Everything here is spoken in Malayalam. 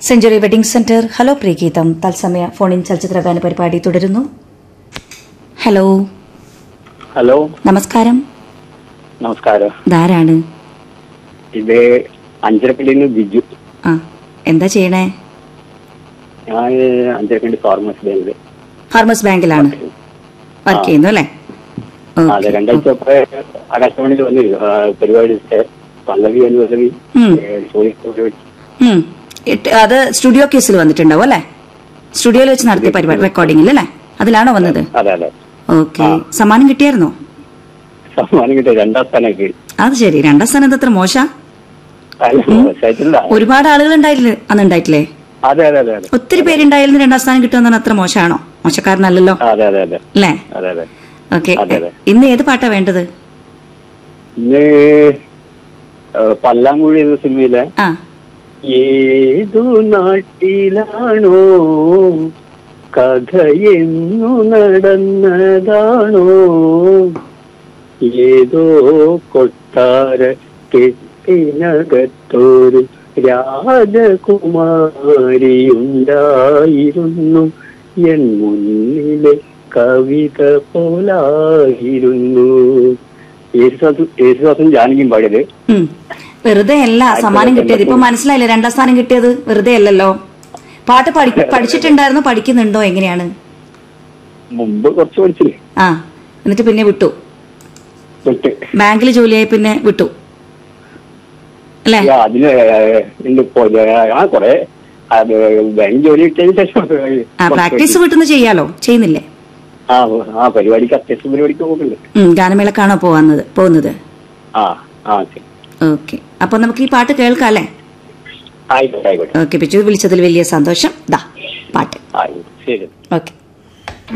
സെഞ്ചുറി വെഡിംഗ് സെന്റർ ഹലോ പ്രീഗീതം തത്സമയ ഫോണിൻ ചലച്ചിത്ര ഗാന പരിപാടി തുടരുന്നു ഹലോ ഹലോ നമസ്കാരം നമസ്കാരം ധാരാണ് ഇത് അഞ്ചരക്കണ്ടിയിൽ നിന്ന് ബിജു ആ എന്താ ചെയ്യണേ ഞാൻ അഞ്ചരക്കണ്ടി ഫാർമസി ബാങ്കില് ഫാർമസ് ബാങ്കിലാണ് വർക്ക് ചെയ്യുന്നു അല്ലേ അതെ ഓക്കെ രണ്ടാഴ്ച മുമ്പ് ആകാശവാണിയിൽ വന്നു ആ, പരിപാടി പല്ലവി എന്ന് പല്ലവി ഉം. ഏ, ചോദ്യം ചോദിച്ചു. ഉം. ഇട്ട്- അത് സ്റ്റുഡിയോ കേസിൽ വന്നിട്ടുണ്ടാവും അല്ലേ സ്റ്റുഡിയോയിൽ വെച്ച് നടത്തിയ പരിപാടി റെക്കോർഡിംഗിൽ അല്ലേ അതിലാണോ വന്നത് അതെ അതെ ഓക്കെ സമ്മാനം കിട്ടിയായിരുന്നോ സമ്മാനം കിട്ടിയ രണ്ടാം സ്ഥാനമൊക്കെ അത് ശരി രണ്ടാം സ്ഥാനത്ത് അത്ര മോശ മോശമായിട്ടില്ല ഒരുപാട് ആളുകൾ ഉണ്ടായില്ലേ അന്ന് ഉണ്ടായിട്ടില്ലേ അതെ അതെ അതെ അതെ ഒത്തിരി പേരുണ്ടായാലും രണ്ടാം സ്ഥാനം കിട്ടുമെന്നാണ് അത്ര മോശമാണോ മോശക്കാരനല്ലല്ലോ അതെ അതെ അതെ അല്ലേ അതെ അതെ ഓക്കെ അതെ, അതെ. ഇന്ന് ഏത് പാട്ടാ വേണ്ടത് ഇന്ന് ഏ, പല്ലാങ്കുഴി എന്ന സിനിമയിലെ ആ ഏതു നാട്ടിലാണോ കഥയെന്നു നടന്നതാണോ ഏതോ കൊട്ടാര കെട്ടിനകത്തൊരു രാജകുമാരിയുണ്ടായിരുന്നു എൻ മുന്നിലെ കവിത പോലായിരുന്നു യേശുദാസും യേശുദാസും ജാനകിയും പാടിയത് ഉം. വെറുതെ അല്ല സമ്മാനം കിട്ടിയത് ഇപ്പൊ മനസ്സിലായില്ലേ രണ്ടാം സ്ഥാനം കിട്ടിയത് വെറുതെ അല്ലല്ലോ പാട്ട് പഠി- പഠിച്ചിട്ടുണ്ടായിരുന്നോ പഠിക്കുന്നുണ്ടോ എങ്ങനെയാണ് മുമ്പ് കുറച്ച് പഠിച്ചില്ലേ ആ എന്നിട്ട് പിന്നെ വിട്ടു തൊട്ട് ബാങ്കിൽ ജോലിയായി പിന്നെ വിട്ടു അല്ലേ ആ, അതിന് ഉണ്ട് ഇപ്പോ ആ കൊറേ അത് ബാങ്ക് ജോലി കിട്ടിയതിന് ശേഷം ആ പ്രാക്ടീസ് വീട്ടിൽ ചെയ്യാലോ ചെയ്യുന്നില്ലേ ആ ആ പരിപാടിക്ക് അത്യാവശ്യം പരിപാടിക്ക് പോകുന്നുണ്ട് ഉം, ഗാനമേളക്കാണോ പോകുന്നത് പോകുന്നത് ആ ആ ശരി ഓക്കെ അപ്പൊ നമുക്ക് ഈ പാട്ട് കേൾക്കാം അല്ലേ ആയിക്കോട്ടെ ആയിക്കോട്ടെ ഓക്കെ പിച്ചു വിളിച്ചതിൽ വലിയ സന്തോഷം ദാ പാട്ട് ആയി ശരി ഓക്കെ